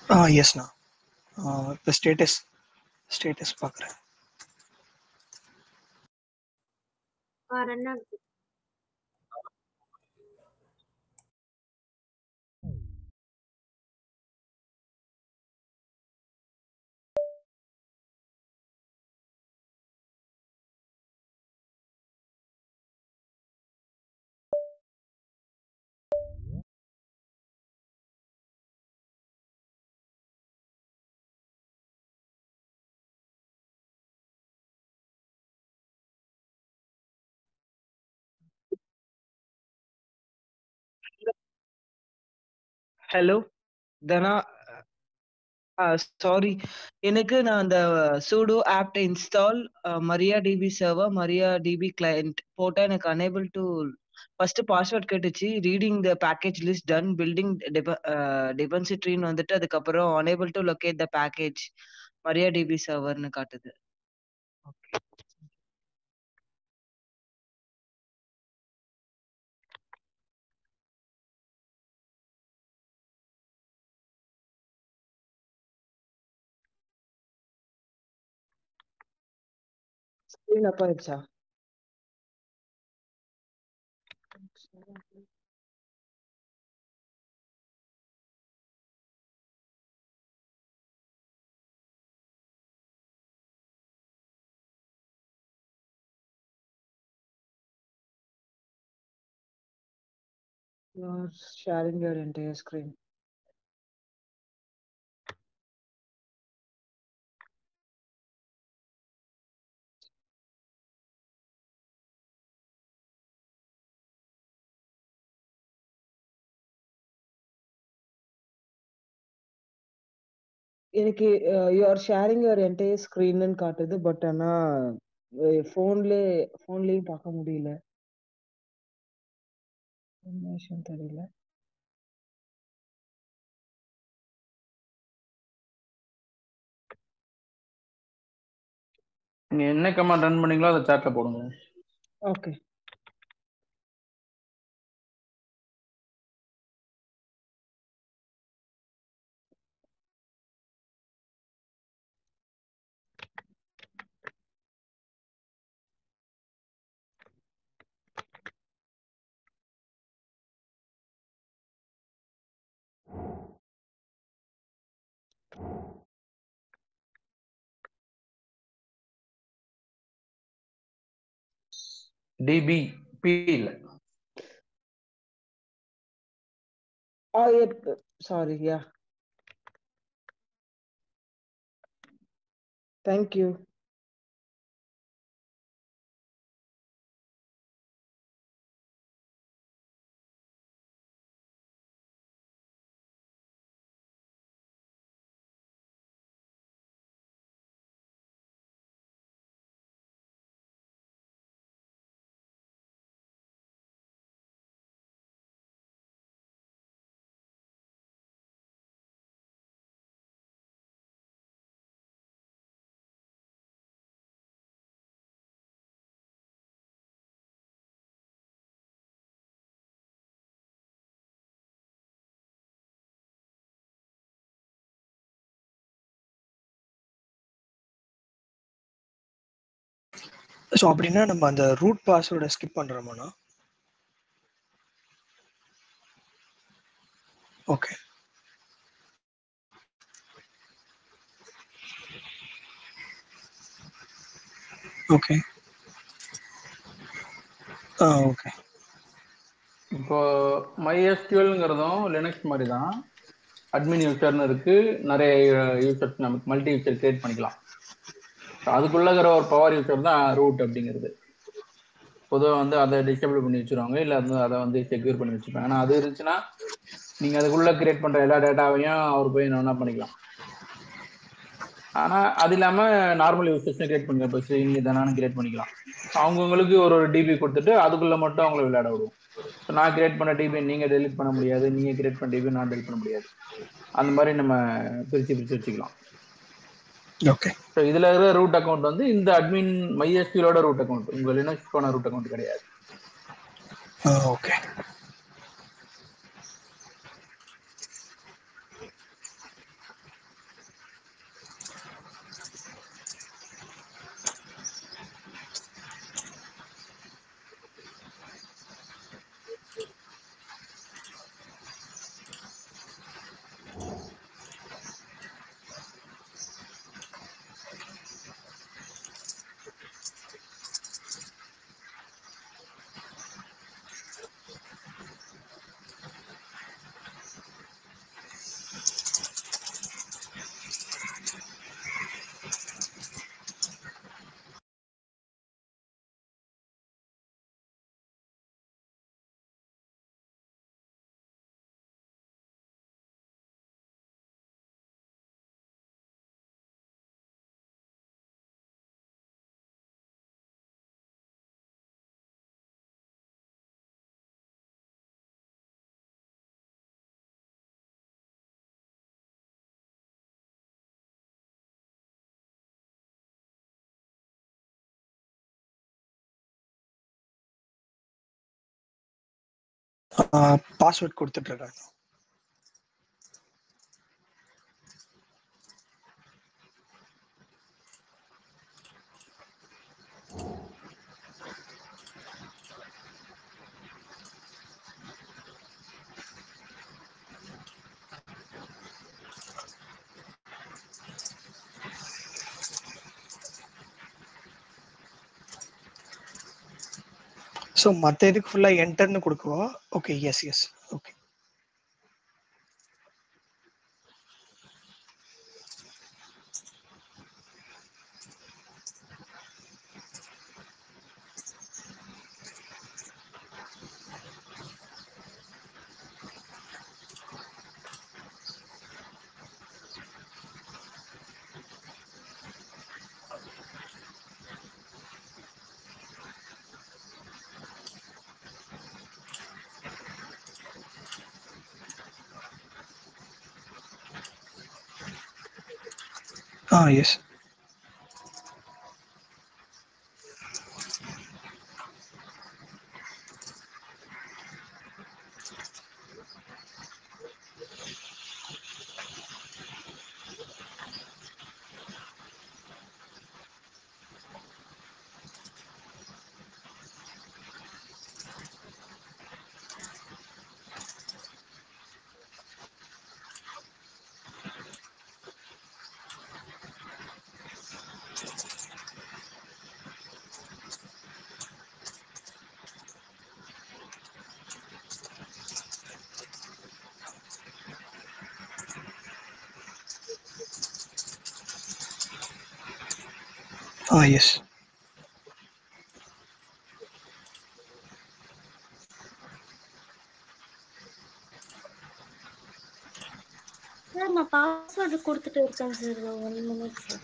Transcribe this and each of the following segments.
ஆ எஸ்ண்ணா இப்போ status status பார்க்குறேன் ரன் ஆகுது ஹலோ தனா சாரி எனக்கு நான் அந்த sudo apt install Maria DB server Maria DB client போட்டா எனக்கு அனேபிள் டு ஃபர்ஸ்ட் பாஸ்வேர்ட் கேட்டுச்சு reading the package list done building dependency ட்ரீன்னு வந்துட்டு அதுக்கப்புறம் unable to locate the package Maria DB சர்வர்னு காட்டுது ஸ்க்ரீன் அப்பா ஆயிடுச்சா You're sharing your entire screen. எனக்கு you are sharing your entire ஸ்க்ரீன்னு காட்டுது பட் ஆனா ஃபோன்லே ஃபோன்லயும் பார்க்க முடியல என்ன விஷயம் தெரியல நீங்க என்ன கமாண்ட் ரன் பண்ணீங்களோ அதை சாட்ல போடுங்க ஓகே டிபி பி இல்ல ah sorry yeah thank you so அப்படின்னா நம்ம அந்த ரூட் பாஸ்வேர்டை ஸ்கிப் பண்ணுறோமாண்ணா ஓகே ஓகே ஆ ஓகே இப்போ MySQLங்கிறதும் லினக்ஸ் மாதிரி தான் அட்மின் யூசர்னு இருக்கு நிறைய யூசர்ஸ் நமக்கு மல்டி யூசர் கிரியேட் பண்ணிக்கலாம் So அதுக்குள்ள இருக்கிற ஒரு பவர் யூசர் தான் ரூட் அப்படிங்கிறது பொதுவாக வந்து அதை டிசேபிள் பண்ணி வச்சிருவாங்க இல்லை அது அதை வந்து செக்யூர் பண்ணி வச்சுப்பாங்க ஆனால் அது இருந்துச்சுன்னா நீங்க அதுக்குள்ள கிரியேட் பண்ற எல்லா டேட்டாவையும் அவர் போய் என்ன பண்ணிக்கலாம் ஆனா அது இல்லாம நார்மல் யூசர்ஸ் கிரியேட் பண்ணிக்கலாம் இப்போ ஸ்ரீங்க தானு கிரியேட் பண்ணிக்கலாம் அவங்கவுங்களுக்கு ஒரு ஒரு டிபி கொடுத்துட்டு அதுக்குள்ள மட்டும் அவங்கள விளையாட விடுவோம் ஸோ நான் கிரியேட் பண்ண டிபி நீங்க டெலிட் பண்ண முடியாது நீங்க கிரியேட் பண்ண டிபி நான் டெலிட் பண்ண முடியாது அந்த மாதிரி நம்ம பிரிச்சு பிரிச்சு வச்சுக்கலாம் ஓகே ஸோ இதுல இருக்கிற ரூட் அக்கௌண்ட் வந்து இந்த அட்மின் மைஎஸ்கியூலோட ரூட் அக்கௌண்ட் உங்க லினக்ஸ் போன ரூட் அக்கௌண்ட் கிடையாது ஓகே பாஸ்வேர்ட் கொடுத்துட்டு இருக்காங்க ஸோ மற்ற இதுக்கு ஃபுல்லாக என்டர்னு கொடுக்கவா okay yes yes okay ah yes ah yes sir நான் பாஸ்வேர்டு கொடுத்துட்டு இருக்கேன் sir one minute sir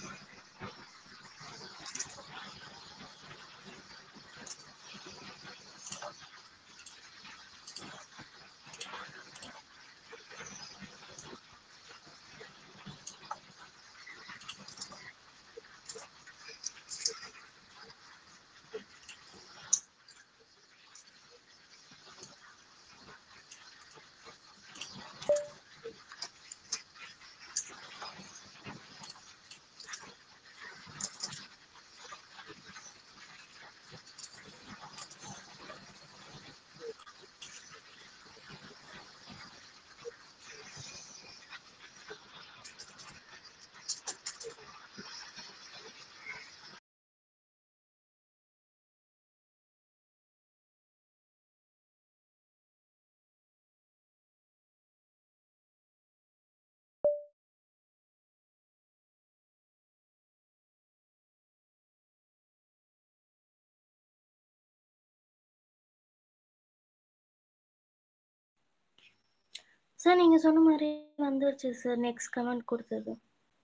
sir நீங்க சொன்ன மாதிரி வந்துருச்சு சார் நெக்ஸ்ட் கமெண்ட் கொடுத்தது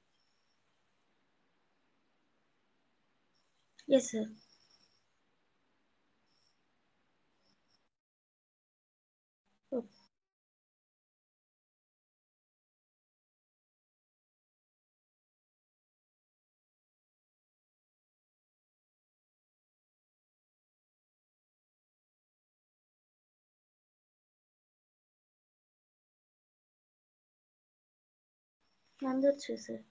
எஸ் சார் வந்துருச்சு சார்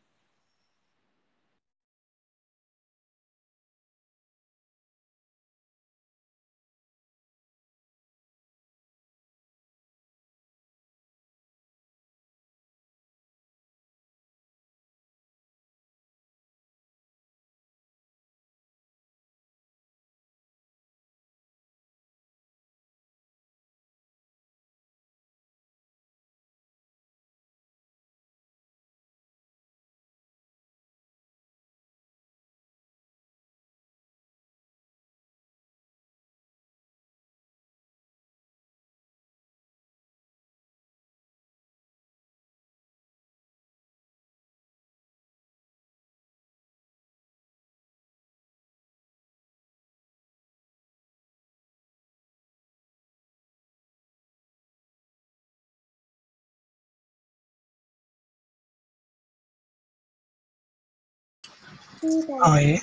ஆ ஏ-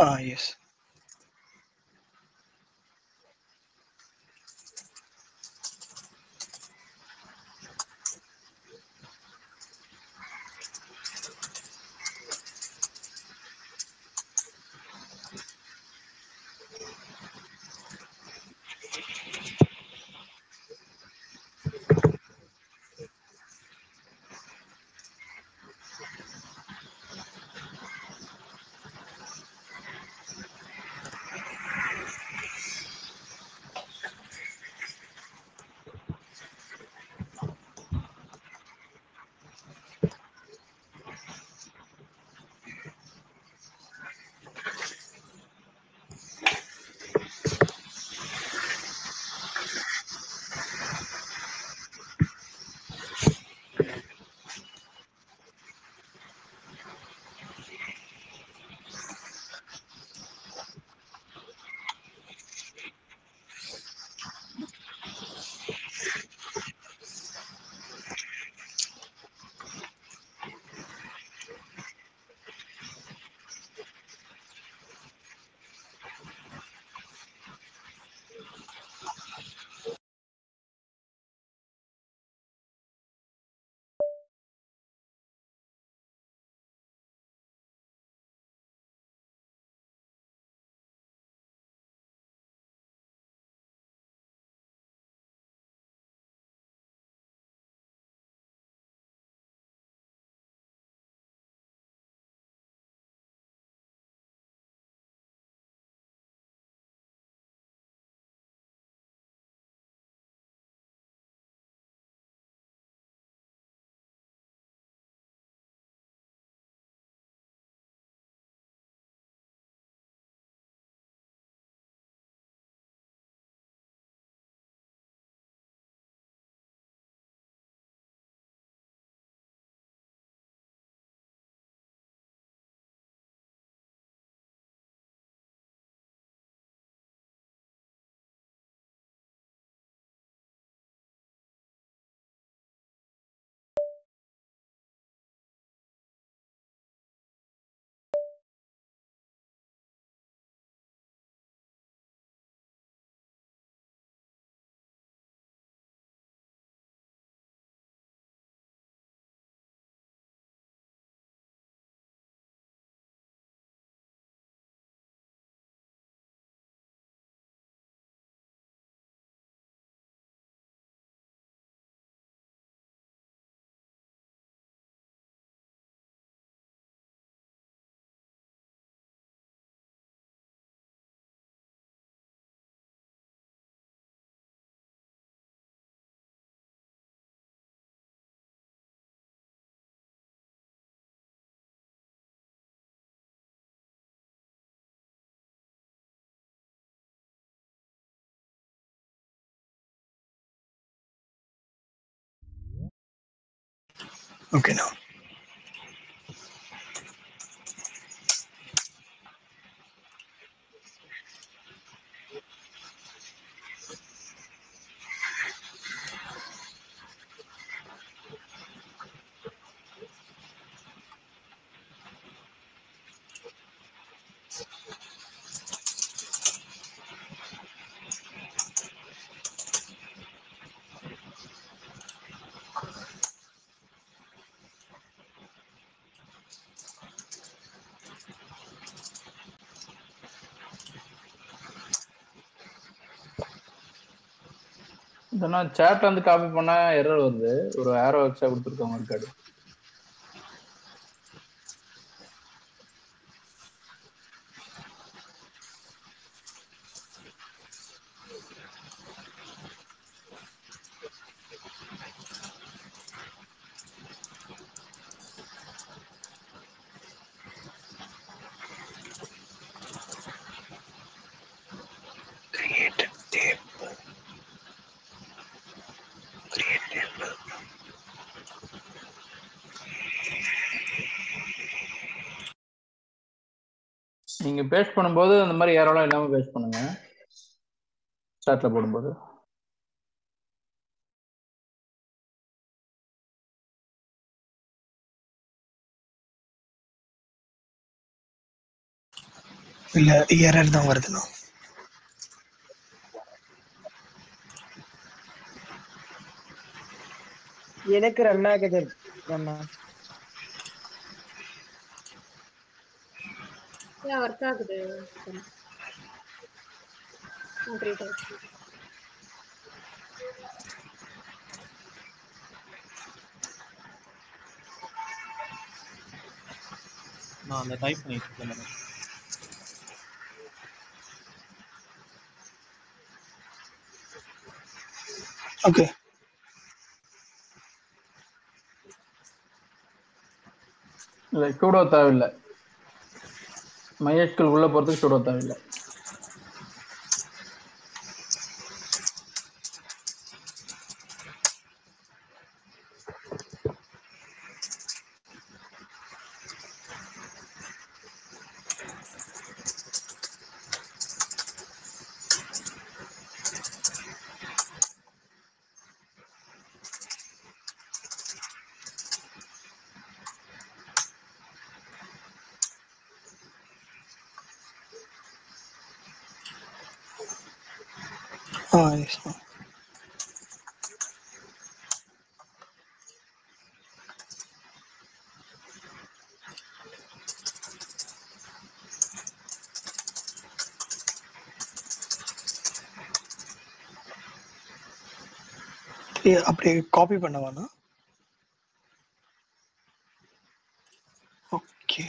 Ah, yes. Okay, now. இதெல்லாம் சேட்ல இருந்து காப்பி பண்ணா எரர் வருது ஒரு ஏரோ வச்சா கொடுத்துருக்காங்க இருக்காது Create table. Create table. நீங்க பேஸ்ட் பண்ணும்போது அந்த மாதிரி ஏரோலாம் இல்லாம பேஸ்ட் பண்ணுங்க சாட்ல போடும்போது இல்ல எரர் தான் வருதுண்ணா எனக்கு ரன் ஆகுது ரன்னா ஒர்க் ஆகுது கம்ப்ளீட் ஆயிடுச்சு நான் அந்த டைப் பண்ணிட்டு இருக்கேன் மேடம் ஓகே இல்லை சூடோ தேவையில்லை மையஸ்கல் உள்ள போறதுக்கு சூடோ தேவையில்லை ஆ எஸ் அப்படியே காப்பி பண்ணவாண்ணா okay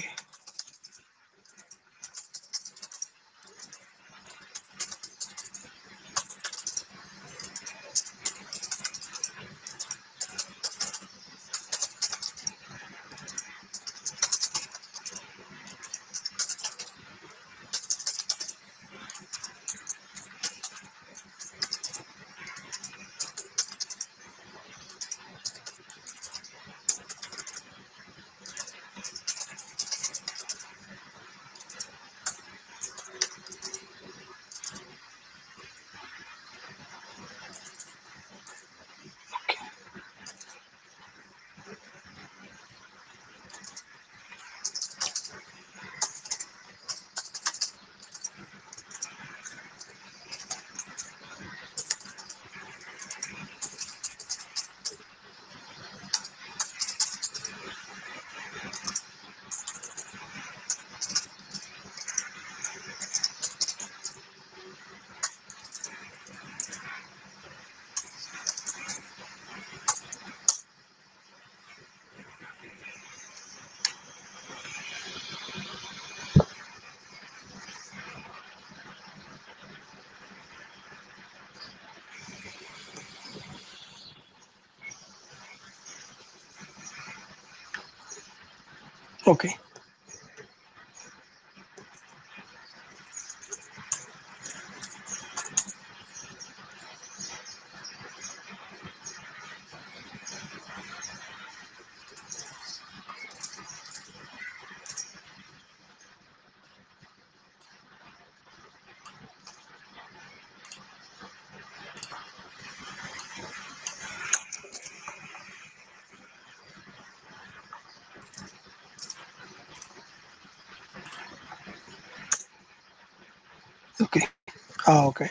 okay okay ah okay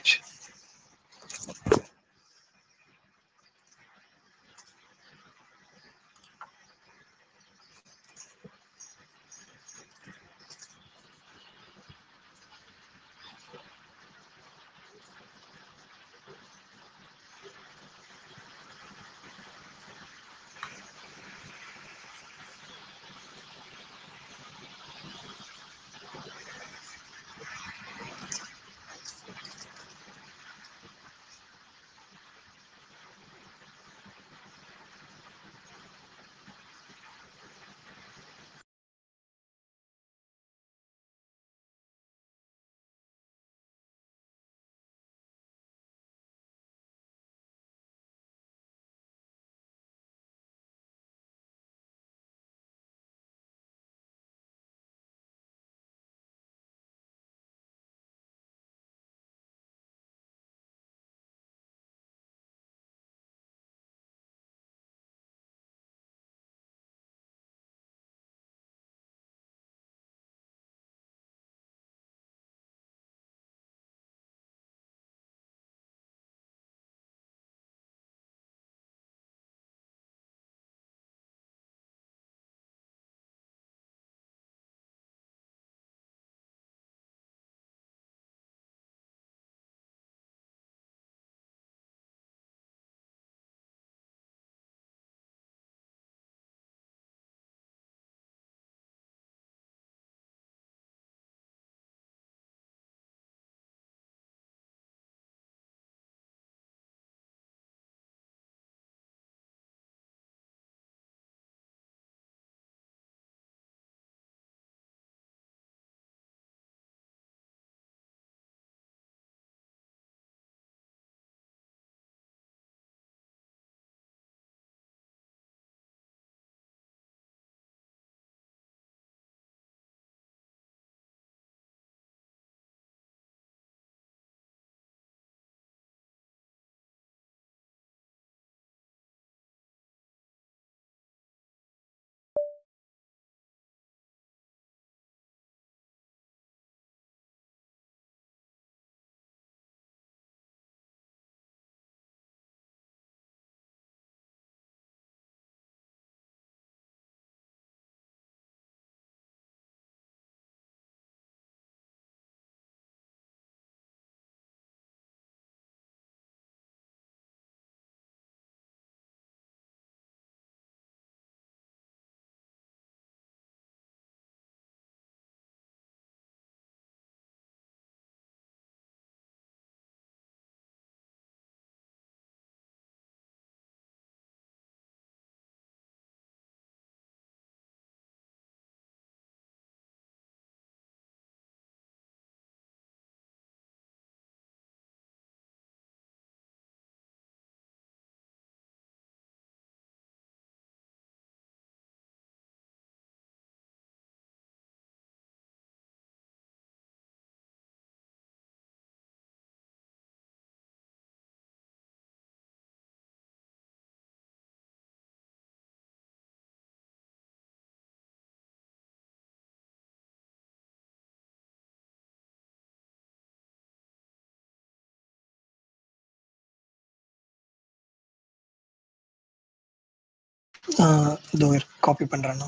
இதோ காப்பி பண்ணுறேண்ணா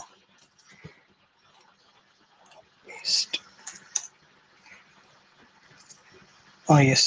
Paste. ஆ எஸ்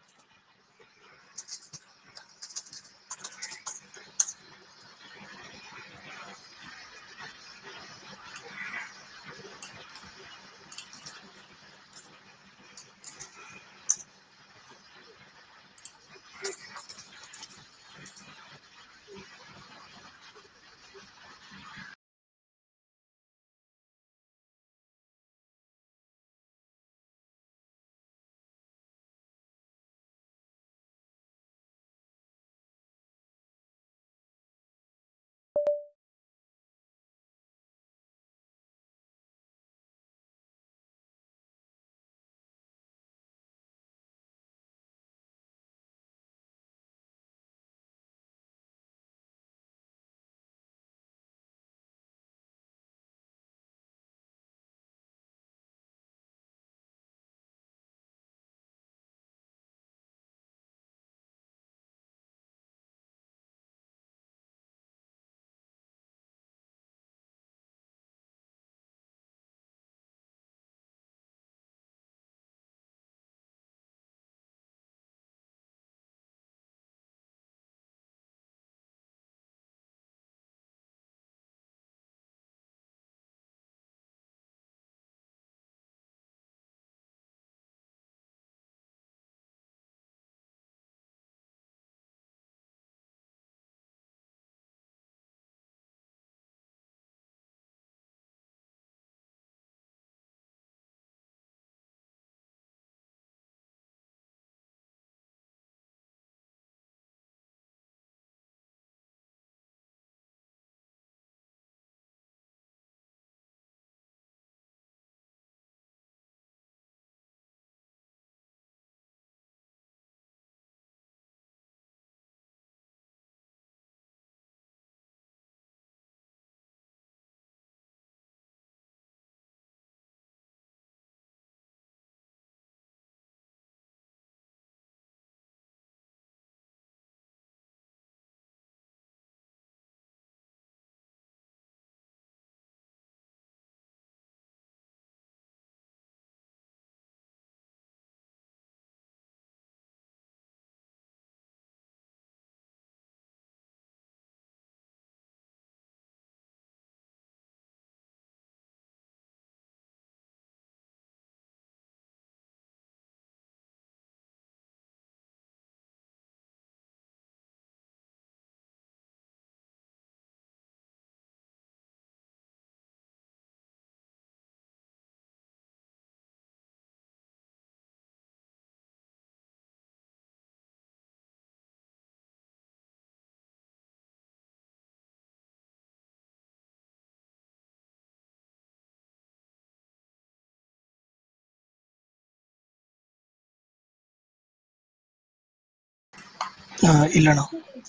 இல்லைண்ணா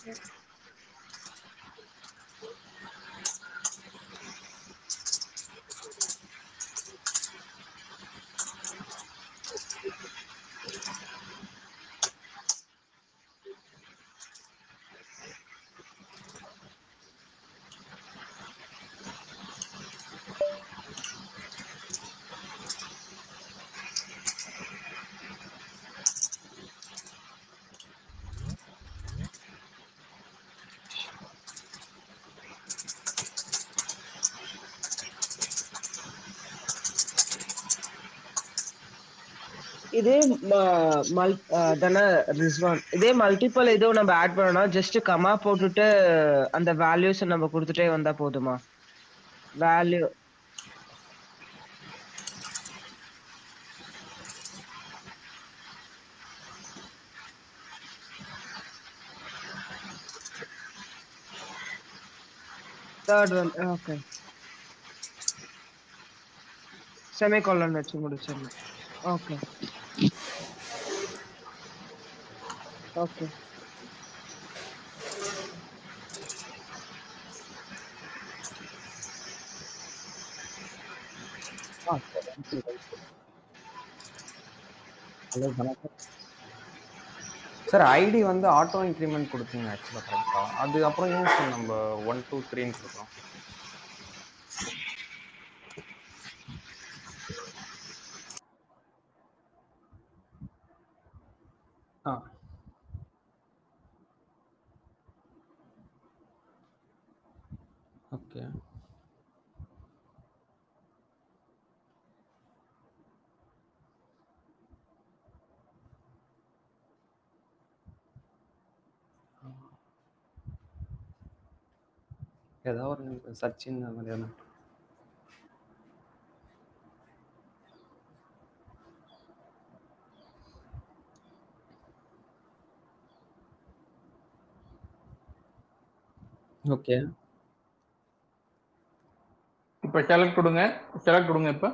இதே ம- மல்- அஹ் தானே ரிஸ்வான் இதே மல்டிபிள் ஏதோ நம்ம ஆட் பண்ணோம்னா ஜஸ்ட் கமா போட்டுட்டு அந்த வேல்யூஸ் நம்ம கொடுத்துட்டே வந்தா போதுமா value third one okay semicolon வச்சு முடிச்சிடணும் ஓகே ஓகே ஹலோ வணக்கம் சார் ஐடி வந்து ஆட்டோ இன்க்ரிமெண்ட் கொடுத்தீங்க ஆக்சுவலாக கரெக்டாக அது அப்புறம் ஏன் சார் நம்ம ஒன் டூ த்ரீன்னு கொடுக்குறோம் ஆ ஓகே ஏதாவது ஒரு சச்சின் அந்த மாதிரி எதனா ஓகே இப்போ செலக்ட் கொடுங்க செலக்ட் கொடுங்க இப்போ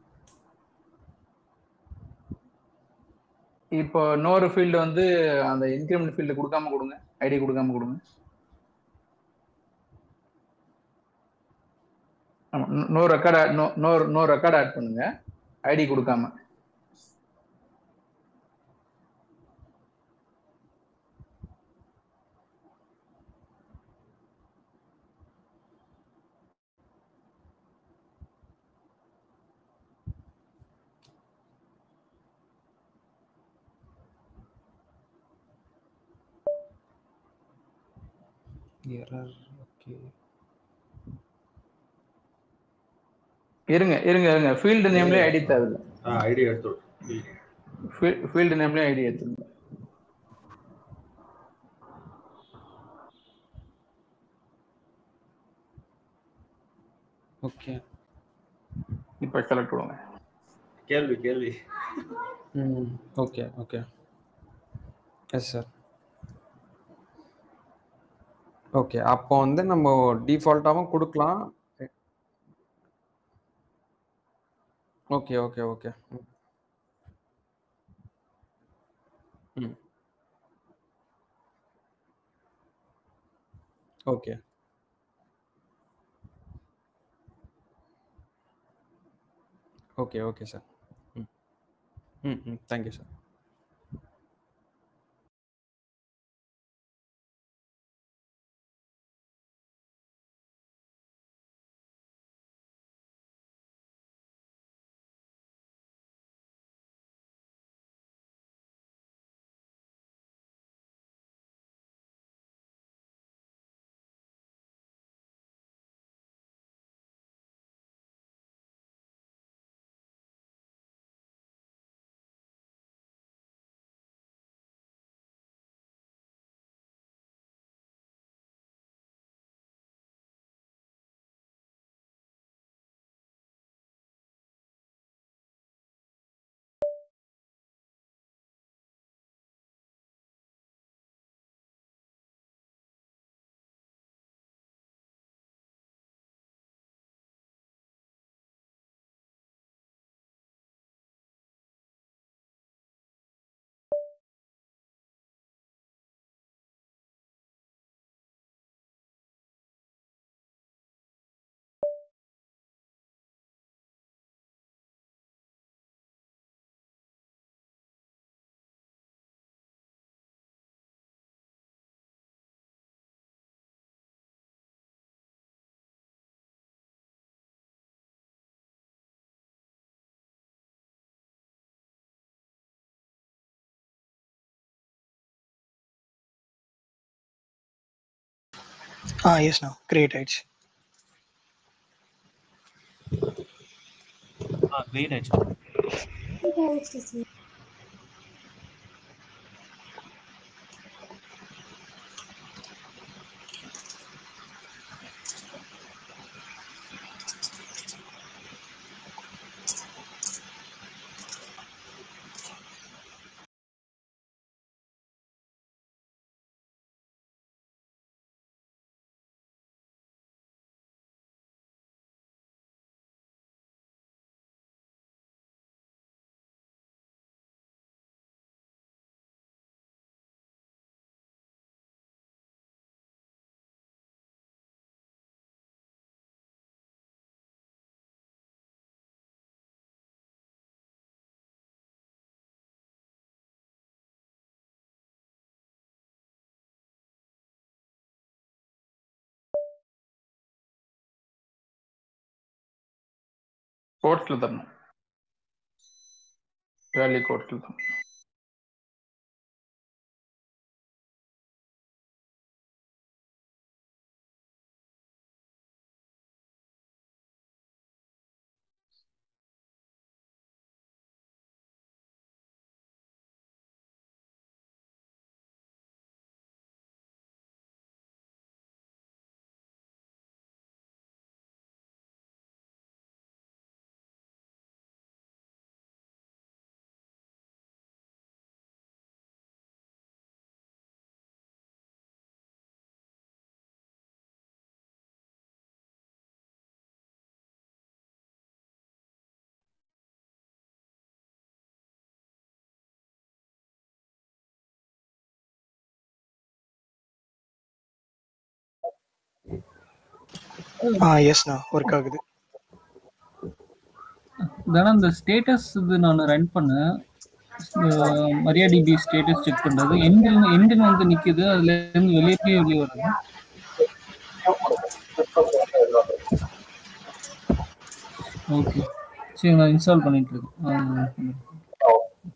இப்போ இன்னொரு ஃபீல்டு வந்து அந்த இன்க்ரிமெண்ட் ஃபீல்டு கொடுக்காம கொடுங்க ஐடி கொடுக்காம கொடுங்க ஆமா no record no no record add பண்ணுங்க ஐடி கொடுக்காம எரர் ஓகே இருங்க இருங்க இருங்க ஃபீல்டு நேம்லயே ஐடி தேவையில்ல ஐடி எடுத்து ஃபீல்டு நேம்லயே ஐடி எடுத்துருங்க ஓகே இப்போ செலக்ட் கொடுங்க கேள்வி கேள்வி ம் okay okay yes sir okay அப்போ வந்து நம்ம டிஃபால்ட்டாகவும் கொடுக்கலாம் ஓகே ஓகே ஓகே ம் ம் ஓகே ஓகே ஓகே சார் ம் ம் ம் thank you sir ah yes now create ஆயிடுச்சு ஆ கிரியேட் ஆயிடுச்சு ஆயிடுச்சு சார் கோட்ஸ்ல தரணும் வேலி கோட்ஸ்ல தரணும் ஆ எஸ்ண்ணா ஒர்க் ஆகுது தானே இந்த ஸ்டேட்டஸ் இது நான் ரன் பண்ணேன் ah Maria DB status check பண்றது எண்டில் எண்டில் வந்து நிக்குது அதுல இருந்து வெளியே போய் வெளியே வருது ஓகே சரி நான் இன்ஸ்டால் பண்ணிட்டு இருக்கேன் ஆ,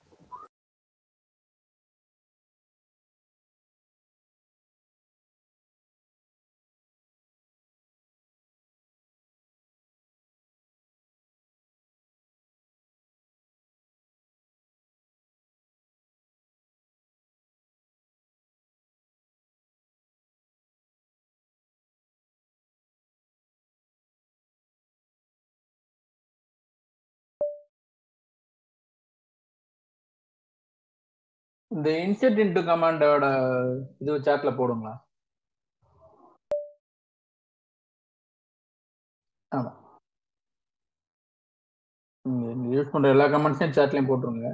இந்த இன்செட் இன்டு கமாண்டோட இது சாட்ல போடுங்களா ஆமா நீங்க யூஸ் பண்ற எல்லா கமெண்ட்ஸையும் சாட்லயும் போட்டுருங்க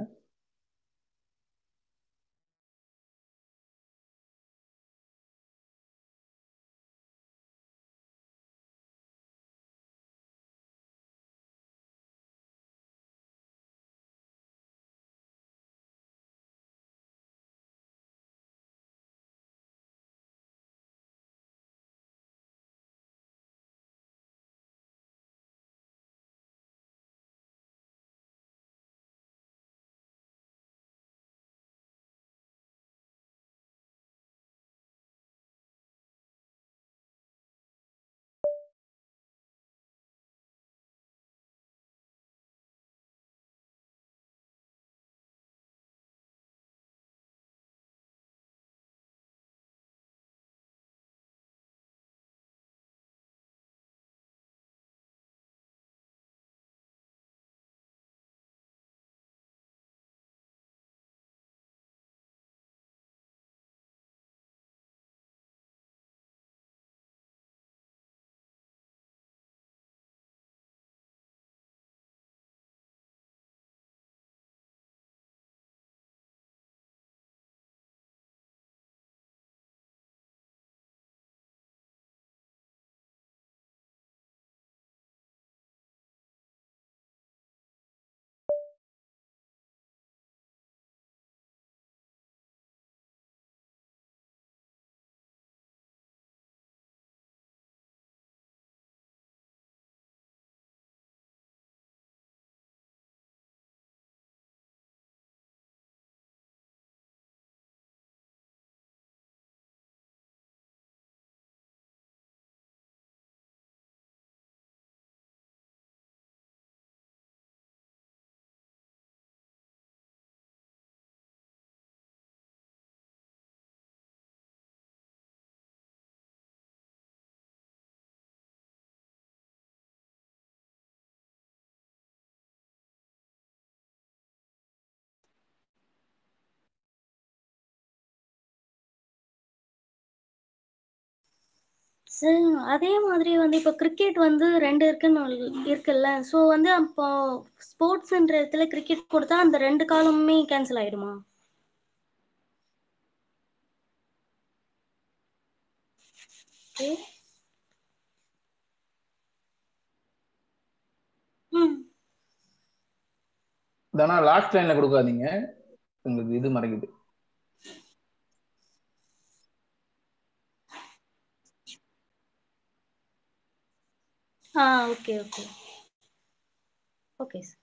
சரி அதே மாதிரி வந்து இப்போ கிரிக்கெட் வந்து ரெண்டு இருக்குன்னு இருக்குல்ல ஸோ வந்து அப்போ ஸ்போர்ட்ஸ்ன்ற இடத்துல கிரிக்கெட் கொடுத்தா அந்த ரெண்டு காலமுமே கேன்சல் ஆயிடுமா ஓகே ம் தானா லாஸ்ட் லைன்ல கொடுக்காதீங்க உங்களுக்கு இது மறைக்குது ah okay okay okay sir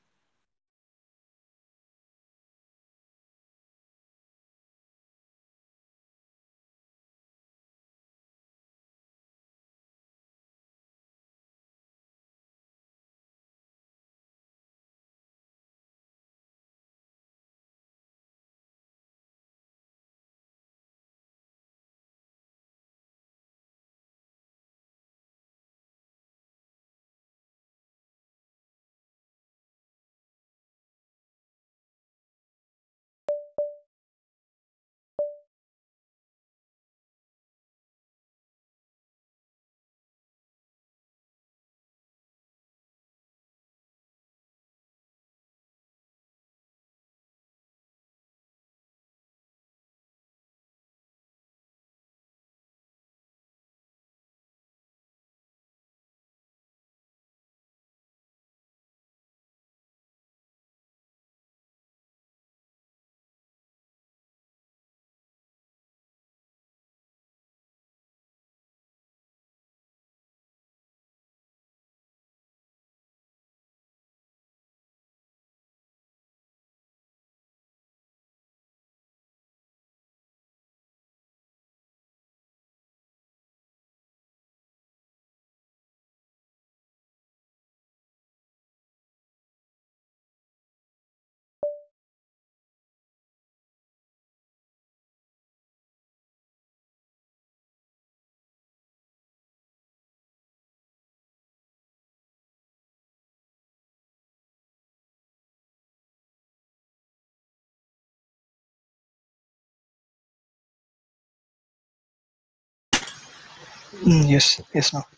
Mm, yes, yes, now.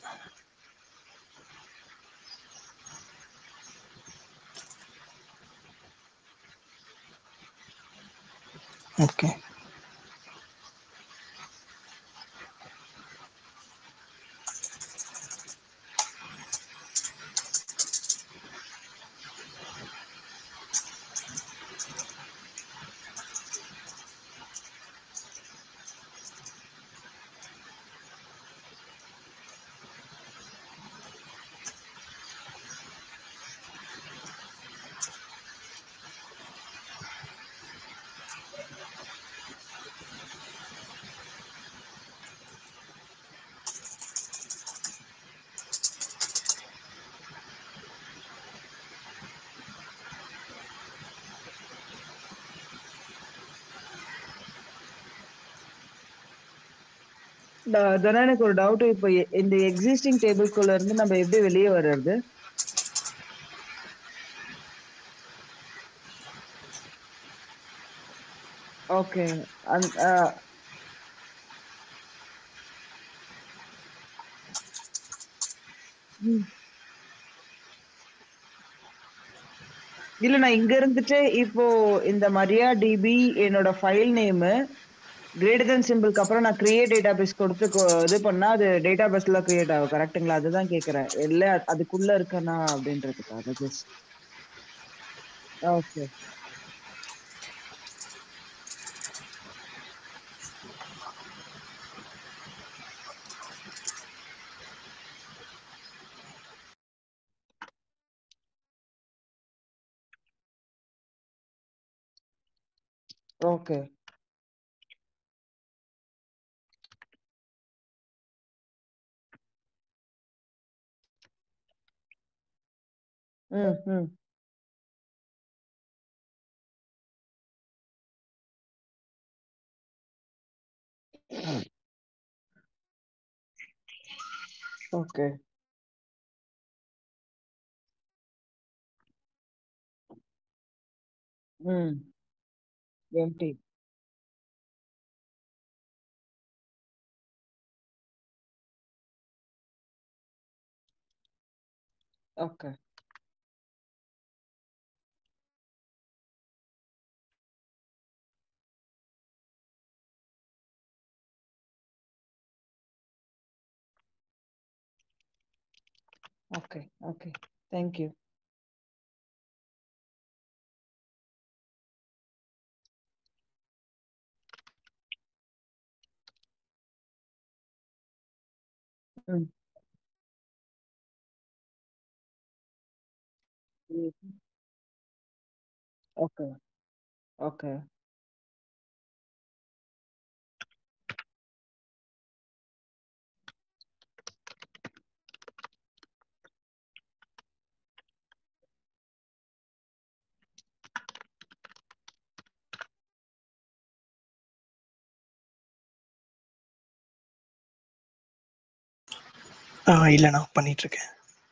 Okay. அதனால எனக்கு ஒரு டவுட் இப்போ எ- இந்த எக்ஸிஸ்டிங் டேபிள்குள்ள இருந்து நம்ம எப்படி வெளியே வர்றது ஓகே இல்ல நான் இங்க இருந்துட்டு இப்போ இந்த மரியா டிபி என்னோட ஃபைல் நேம் கிரேட்டர் தென் சிம்பிளுக்கு அப்புறம் நான் கிரியேட் டேட்டா பேஸ் கொடுத்து கொ- இது பண்ணா அது டேட்டா பேஸ்ல கிரியேட் ஆகும் கரெக்ட்டுங்களா அதுதான் கேக்குறேன் இல்ல அதுக்குள்ள இருக்கனா அப்படின்றதுக்காக ஜஸ்ட் ஓகே ஓகே ம் ம் ஓகே ம் empty okay okay okay thank you ம் ஓகே ஓகே ஆ இல்லைண்ணா பண்ணிட்டு இருக்கேன்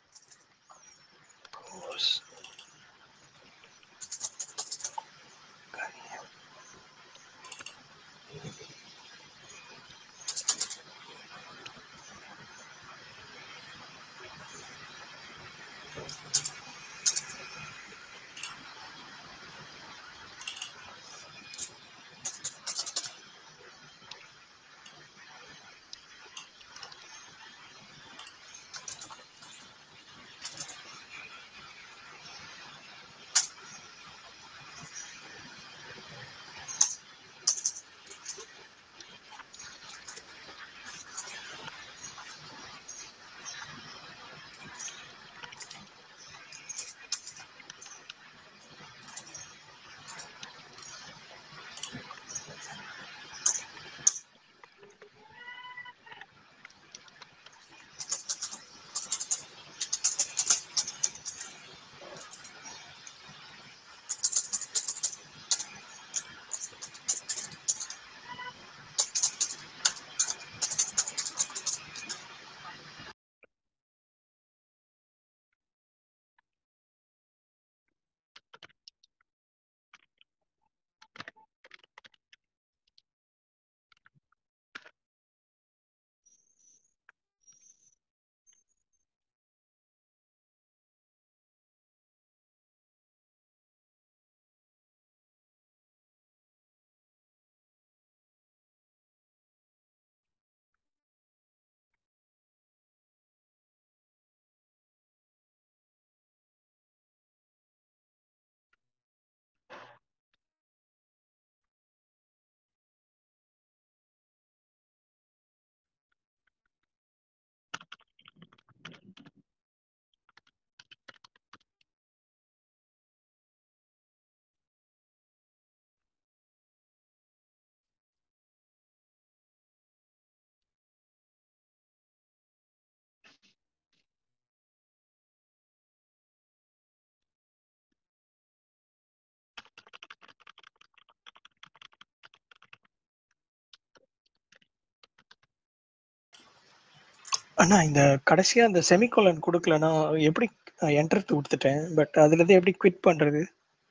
அண்ணா இந்த கடைசியா அந்த செமிகோலன் கொடுக்கலன்னா எப்படி என்டர் கொடுத்துட்டேன் பட் அதுல இருந்து எப்படி குவிட் பண்றது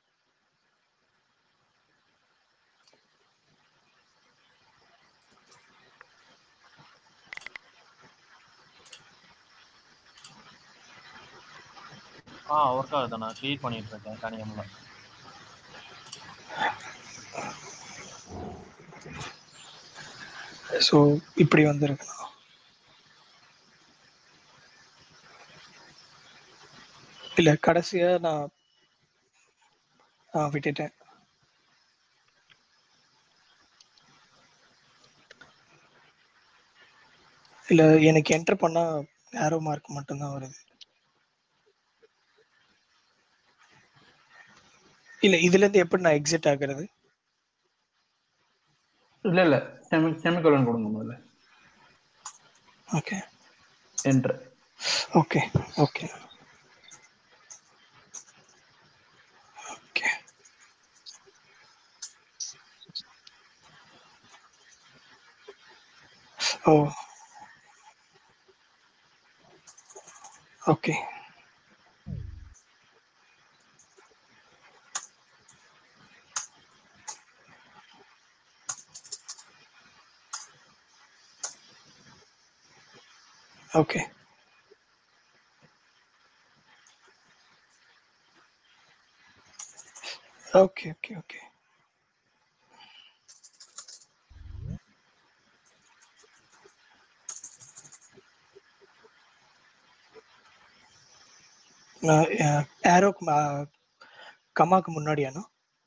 ஆ ஒர்க் ஆகுது நான் கிளியர் பண்ணிட்டு இருக்கேன் கனியம்ல ஸோ இப்படி வந்திருக்குண்ணா இல்ல கடைசியா நான் ஆ விட்டுட்டேன் இல்ல எனக்கு என்டர் பண்ணா ஆரோ மார்க் மட்டும்தான் வருது இல்ல இதுல இருந்து எப்படி நான் எக்ஸிட் ஆகுறது இல்ல இல்ல செமி செமிகோலன் கொடுங்க முதல்ல ஓகே என்ட்ரு okay okay okay oh okay okay okay okay okay ஏரோக்கு கமாக்கு முன்னாடியாண்ணா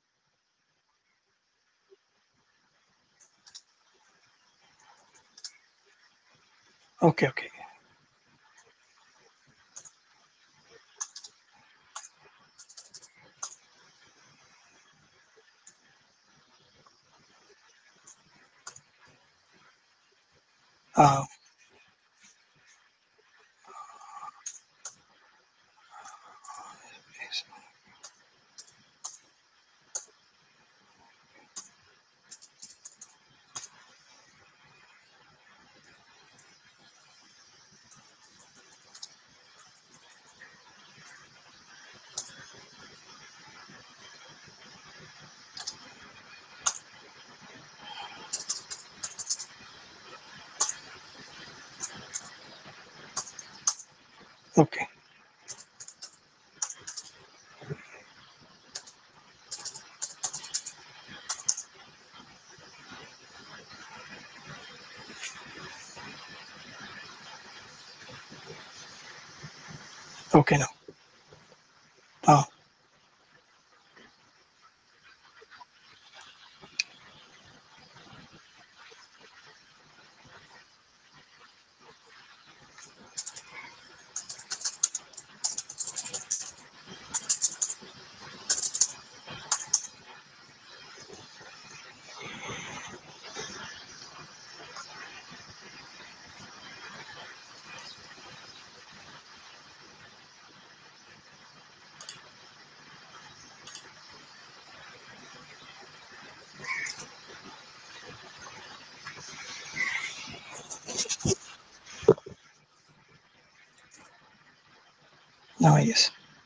ஓகே ஓகே ஆ ஓகே ஓகேண்ணா ah ah yes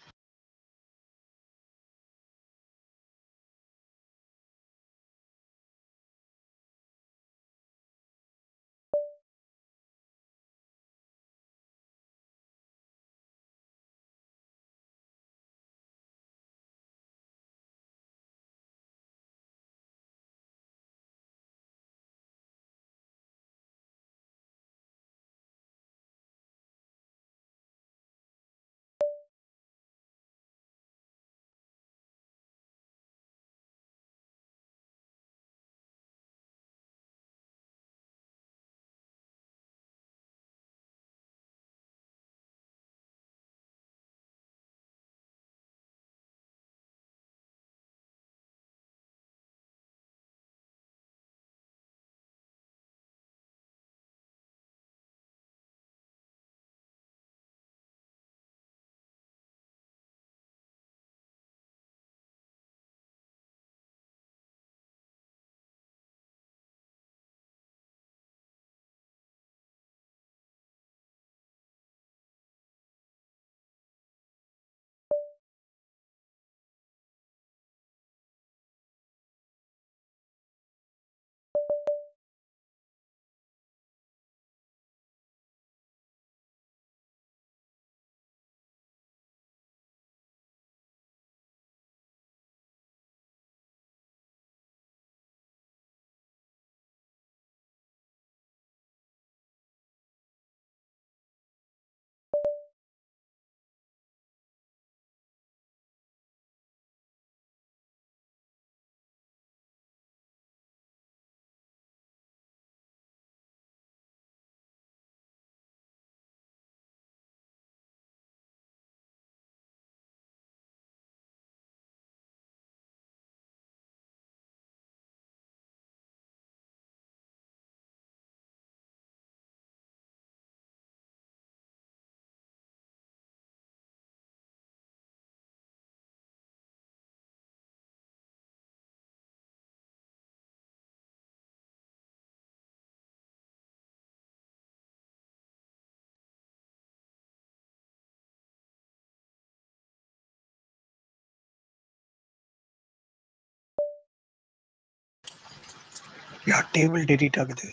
yeah table delete ஆகுது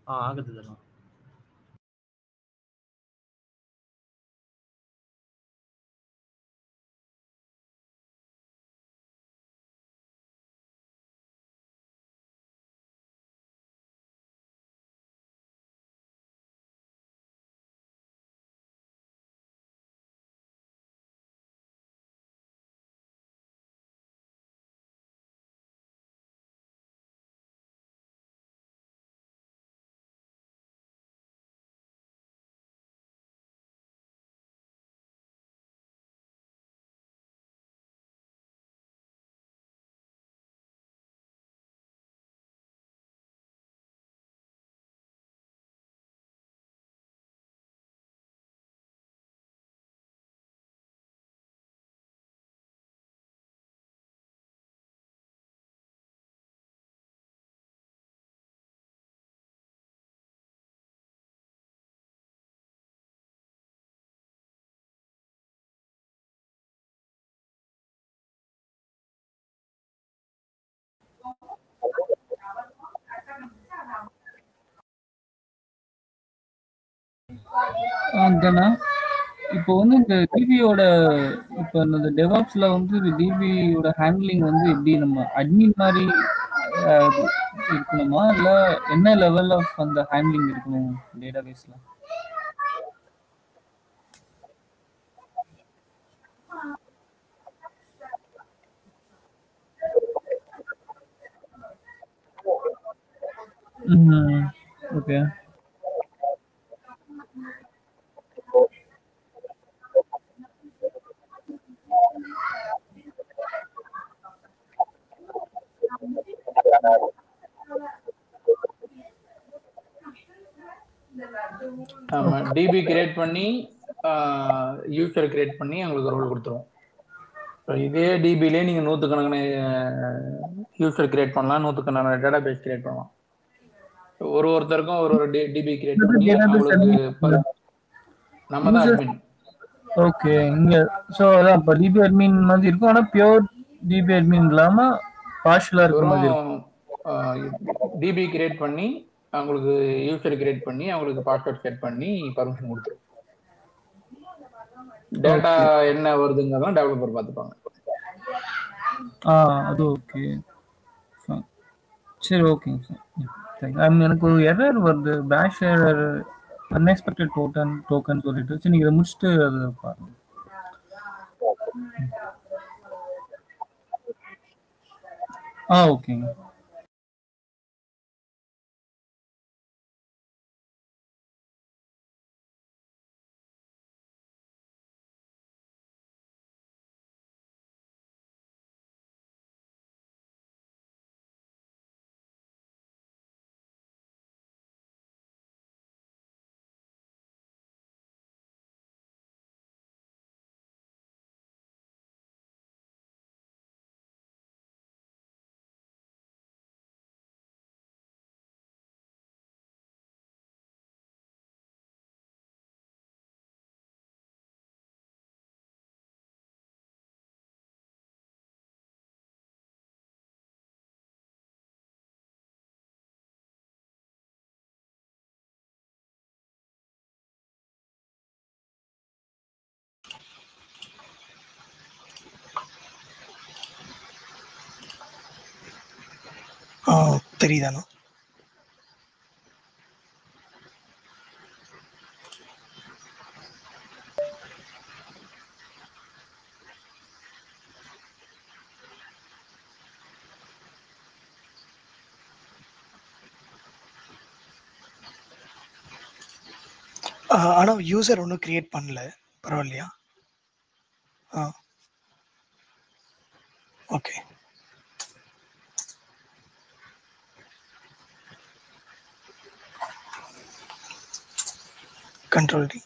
ஆ ஆகுது இதெல்லாம் தானே இப்போ வந்து இந்த டிபியோட இப்போ இந்த டெவாப்ஸ்ல வந்து டிபியோட ஹேண்ட்லிங் வந்து எப்படி நம்ம அட்மின் மாதிரி அஹ், இருக்கணுமா இல்ல என்ன லெவல் ஆஃப் அந்த ஹேண்ட்லிங் இருக்கணும் டேட்டாபேஸ்ல ம் ஓகே ஆமா டிபி கிரியேட் பண்ணி யூசர் கிரியேட் பண்ணி அவங்களுக்கு ரோல் கொடுத்துருவோம் இப்போ இதே டிபிலே நீங்க நூற்றுக்கணக்கான யூசர் கிரியேட் பண்ணலாம் நூற்றுக்கணக்கான டேட்டா பேஸ் கிரியேட் பண்ணலாம் ஒரு ஒருத்தருக்கும் ஒரு ஒரு டிபி கிரியேட் பண்ணி Database அவங்களுக்கு ப- நம்ம தான் User- admin. ஓகே இங்க ஸோ அதான் இப்போ டிபி அட்மின் மாதிரி இருக்கும் ஆனா பியூர் டிபி அட்மின் இல்லாம பார்ஷலா இருக்க மாதிரி இருக்கும் வெறும் டிபி கிரியேட் பண்ணி அவங்களுக்கு யூசர் கிரியேட் பண்ணி அவங்களுக்கு பாஸ்வேர்ட் செட் பண்ணி பர்மிஷன் கொடுத்துரும் டேட்டா என்ன வருதுங்கிறதெல்லாம் டெவலப்பர் பார்த்துப்பாங்க ஆ அது ஓகே சரி ஓகேங்க சார் தேங்க் எனக்கு ஒரு எரர் வருது பேஷ் எரர் அன்எக்ஸ்பெக்டட் டோக்கன் டோக்கன் சொல்லிட்டு சரி நீங்க இதை முடிச்சுட்டு அதை பாருங்க ஆ ஓகேங்க ஆ தெரியுதாண்ணா ஆ, ஆனா யூசர் ஒன்றும் கிரியேட் பண்ணல பரவாயில்லையா ah okay control D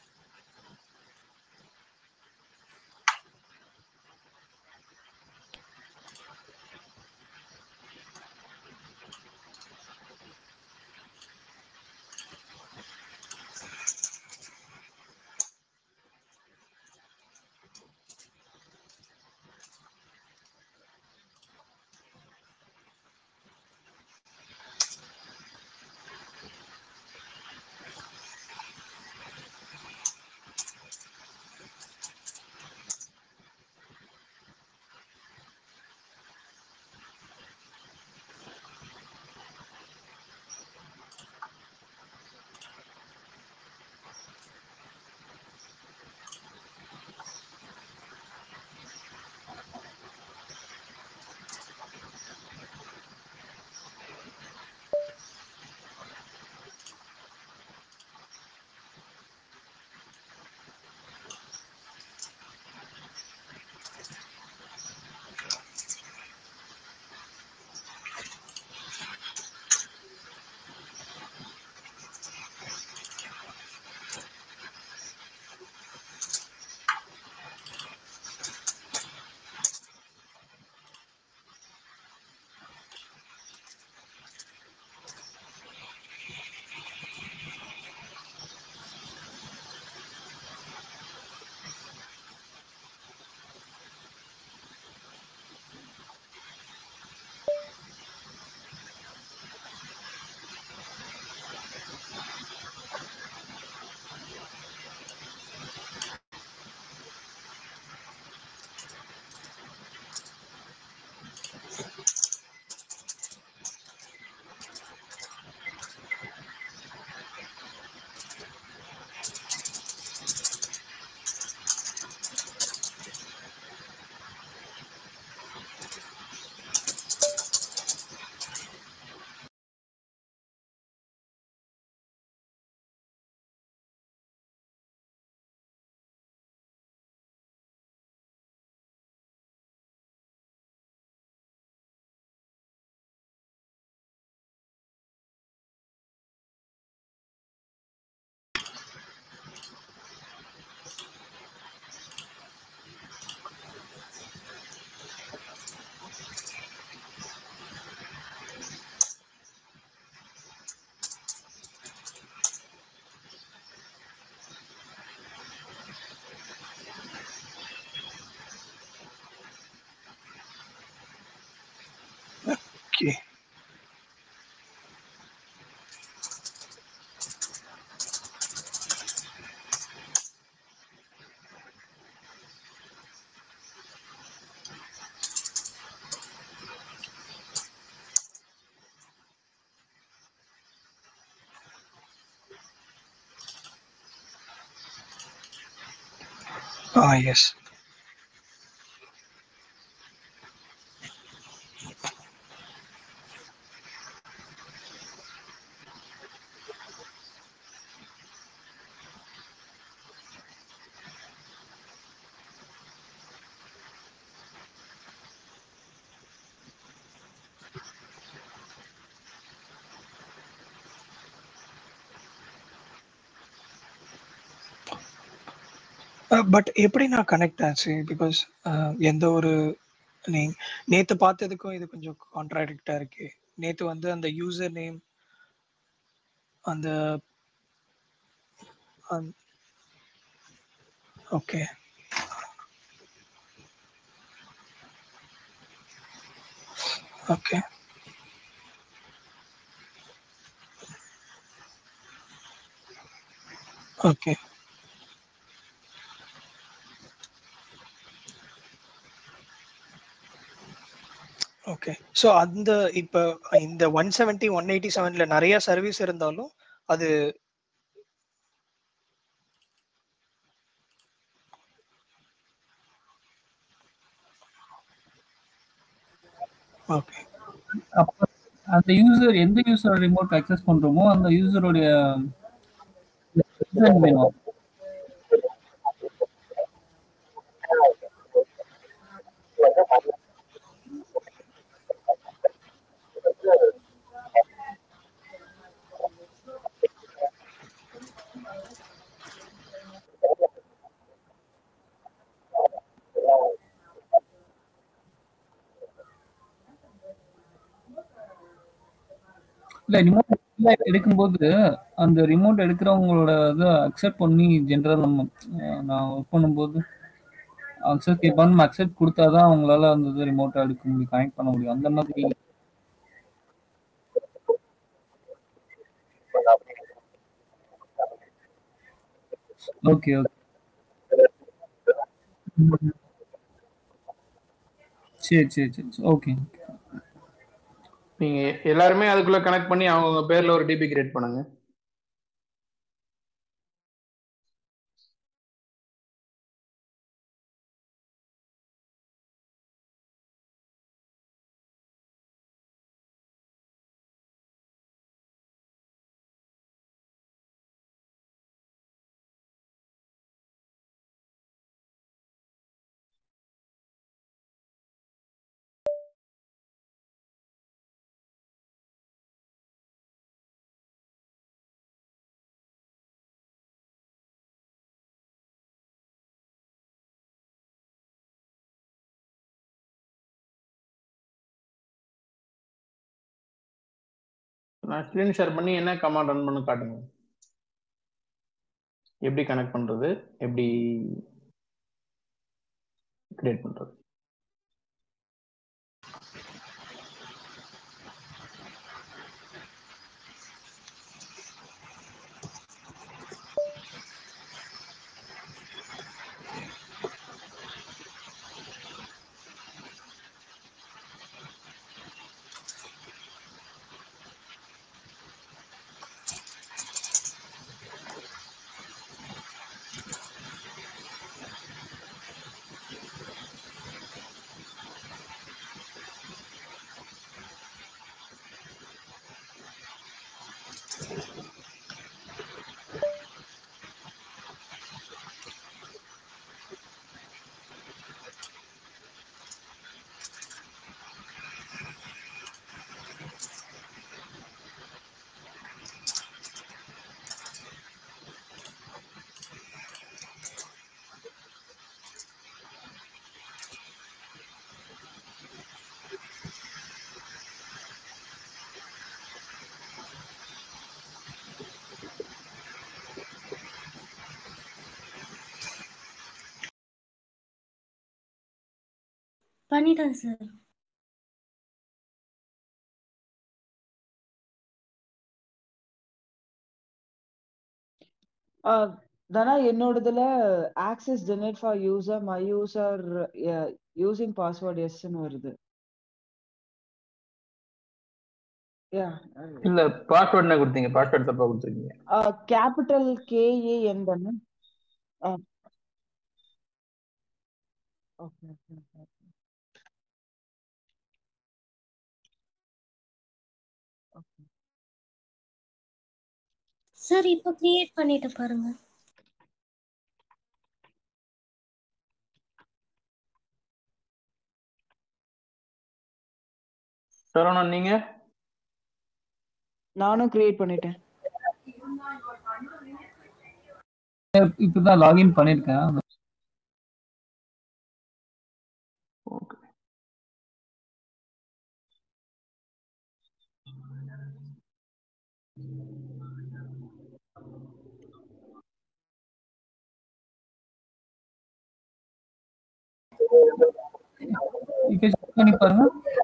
okay ah yes but எப்படி நான் கனெக்ட் ஆச்சு பிகாஸ் எந்த ஒரு நீ நேத்து பார்த்ததுக்கும் இது கொஞ்சம் கான்ட்ராடிக்டா இருக்கு நேத்து வந்து அந்த யூசர் நேம் அந்த okay okay okay okay so அந்த இப்போ இந்த ஒன் செவன்ட்டி ஒன் எயிட்டி செவன்ல நிறைய சர்வீஸ் இருந்தாலும் அது ஓகே அப்ப அந்த யூசர் எந்த யூசர் ரிமோட் அக்சஸ் பண்றோமோ அந்த யூசருடைய வேணும் இல்ல ரிமோட் எடுக்கும்போது அந்த ரிமோட் எடுக்கிறவங்களோட இதை அக்செப்ட் பண்ணி ஜென்ரல் நம்ம அஹ், நான் ஒர்க் பண்ணும்போது அக்செப்ட் கேட்பாங்க நம்ம அக்செப்ட் கொடுத்தாதான் அவங்களால அந்த இது ரிமோட்டை எடுக்க முடியும் கனெக்ட் பண்ண முடியும் அந்த மாதிரி ஓகே ஓகே சரி சரி சரி ஓகே நீங்க எல்லாருமே அதுக்குள்ள கனெக்ட் பண்ணி அவங்க பேர்ல ஒரு டிபி கிரியேட் பண்ணுங்க நான் ஸ்க்ரீன் ஷேர் பண்ணி என்ன கமாண்ட் ரன் பண்ண காட்டுங்க எப்படி கனெக்ட் பண்றது எப்படி கிரியேட் பண்றது பண்ணிட்டேன் சார் ஆஹ் தனா என்னோடதுல access denied for user my user using password எஸ்ன்னு வருது யா இல்ல பாஸ்வேர்ட் என்ன கொடுத்தீங்க பாஸ்வேர்ட் தப்பா கொடுத்துருக்கீங்க கேபிட்டல் கேஏஎன் தானே ஓகே ஓகே சார் இப்போ கிரியேட் பண்ணிட்டு பாருங்க சரவணன் நீங்க நானும் கிரியேட் பண்ணிட்டேன் இப்பதான் லாகின் பண்ணிருக்கேன் இப்ப check பண்ணி பாருங்க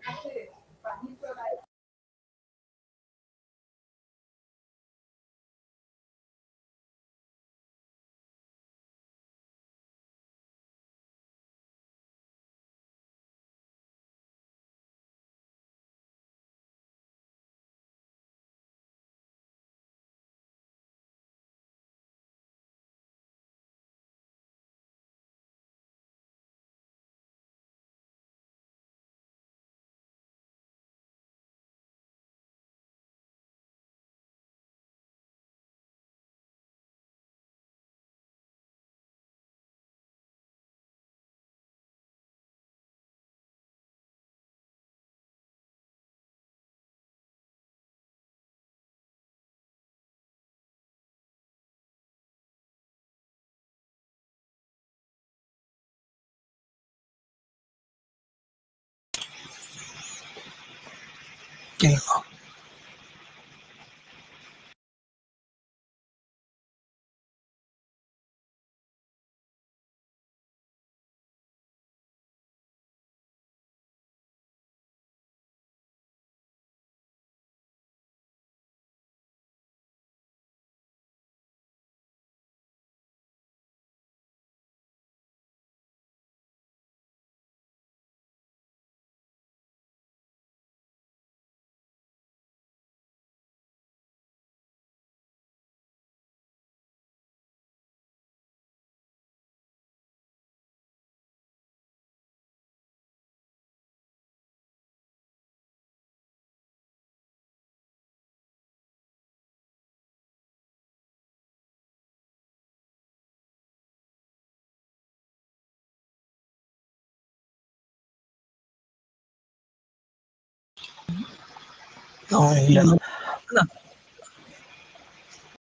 ஓகேங்களா ஆ, இல்ல